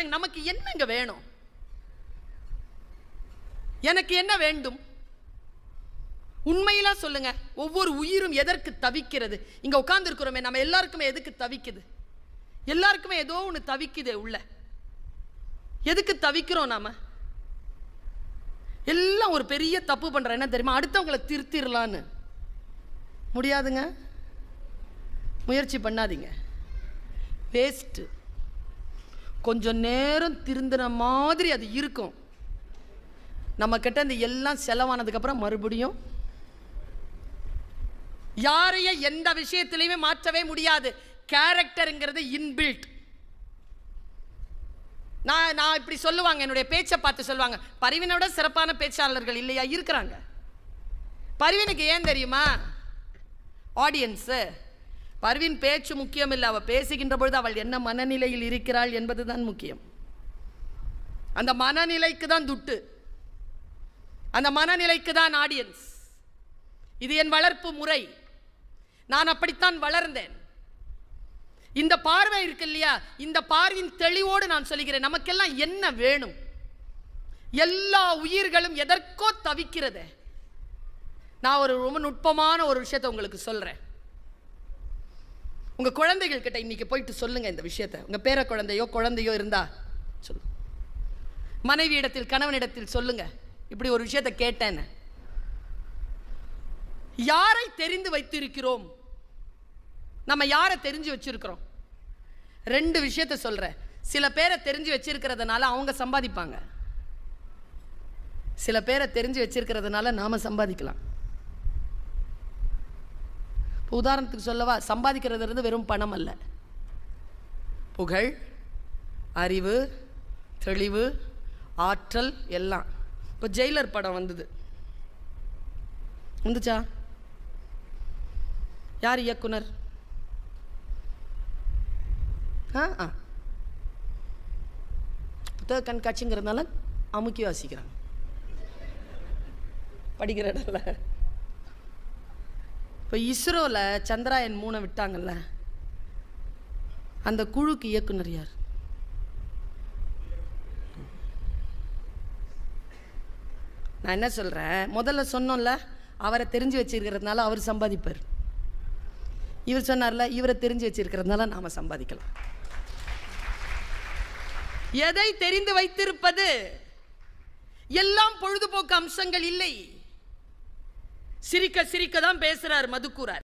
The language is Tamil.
விஷயம் நமக்கு என்னங்க வேணும் எனக்கு என்ன வேண்டும் உண்மையில சொல்லுங்க ஒவ்வொரு உயிரும் எதற்கு தவிக்கிறது இங்க உட்கார்ந்து இருக்கிறோமே நம்ம எல்லாருக்குமே எதுக்கு தவிக்குது எல்லாருக்குமே ஏதோ ஒன்று தவிக்குது உள்ள எதுக்கு தவிக்கிறோம் நாம எல்லாம் ஒரு பெரிய தப்பு பண்ற என்ன தெரியுமா அடுத்தவங்களை திருத்திரலான்னு முடியாதுங்க முயற்சி பண்ணாதீங்க வேஸ்ட்டு கொஞ்சம் நேரம் திருந்தின மாதிரி அது இருக்கும் நம்ம கிட்ட இந்த எல்லாம் செலவானதுக்கு அப்புறம் மறுபடியும் யாரையும் எந்த விஷயத்திலையுமே மாற்றவே முடியாது கேரக்டருங்கிறது இன்பில்ட் நான் நான் இப்படி சொல்லுவாங்க என்னுடைய பேச்சை பார்த்து சொல்லுவாங்க பரிவினோட சிறப்பான பேச்சாளர்கள் இல்லையா இருக்கிறாங்க பரிவினுக்கு ஏன் தெரியுமா ஆடியன்ஸு பர்வின் பேச்சு முக்கியம் இல்லை அவள் பேசுகின்ற பொழுது அவள் என்ன மனநிலையில் இருக்கிறாள் என்பதுதான் முக்கியம் அந்த மனநிலைக்கு தான் துட்டு அந்த மனநிலைக்கு தான் ஆடியன்ஸ் இது என் வளர்ப்பு முறை நான் அப்படித்தான் வளர்ந்தேன் இந்த பார்வை இருக்கு இல்லையா இந்த பார்வையின் தெளிவோடு நான் சொல்லுகிறேன் நமக்கெல்லாம் என்ன வேணும் எல்லா உயிர்களும் எதற்கோ தவிக்கிறதே நான் ஒரு ரொம்ப நுட்பமான ஒரு விஷயத்தை உங்களுக்கு சொல்றேன் உங்க குழந்தைகள் கிட்ட இன்னைக்கு போயிட்டு சொல்லுங்க இந்த விஷயத்தை உங்க பேர குழந்தையோ குழந்தையோ இருந்தா சொல்லு மனைவி இடத்தில் கணவனிடத்தில் சொல்லுங்க இப்படி ஒரு விஷயத்தை கேட்டேன்னு யாரை தெரிந்து வைத்திருக்கிறோம் நம்ம யாரை தெரிஞ்சு வச்சிருக்கிறோம் ரெண்டு விஷயத்த சொல்றேன் சில பேரை தெரிஞ்சு வச்சிருக்கிறதுனால அவங்க சம்பாதிப்பாங்க சில பேரை தெரிஞ்சு வச்சிருக்கிறதுனால நாம சம்பாதிக்கலாம் இப்போ உதாரணத்துக்கு சொல்லவா சம்பாதிக்கிறது இருந்து வெறும் பணம் அல்ல புகழ் அறிவு தெளிவு ஆற்றல் எல்லாம் இப்போ ஜெயிலர் படம் வந்தது வந்துச்சா யார் இயக்குனர் ஆ ஆ புத்தக கண்காட்சிங்கிறதுனால அமுக்கி வாசிக்கிறாங்க படிக்கிற இடம்ல இப்போ இஸ்ரோவில் சந்திராயன் மூணை விட்டாங்கல்ல அந்த குழுக்கு இயக்குனர் யார் நான் என்ன சொல்கிறேன் முதல்ல சொன்னோம்ல அவரை தெரிஞ்சு வச்சிருக்கிறதுனால அவர் சம்பாதிப்பார் இவர் சொன்னார்ல இவரை தெரிஞ்சு வச்சிருக்கிறதுனால நாம் சம்பாதிக்கலாம் எதை தெரிந்து வைத்திருப்பது எல்லாம் பொழுதுபோக்கு அம்சங்கள் இல்லை சிரிக்க சிரிக்க தான் பேசுறார் மதுக்கூரார்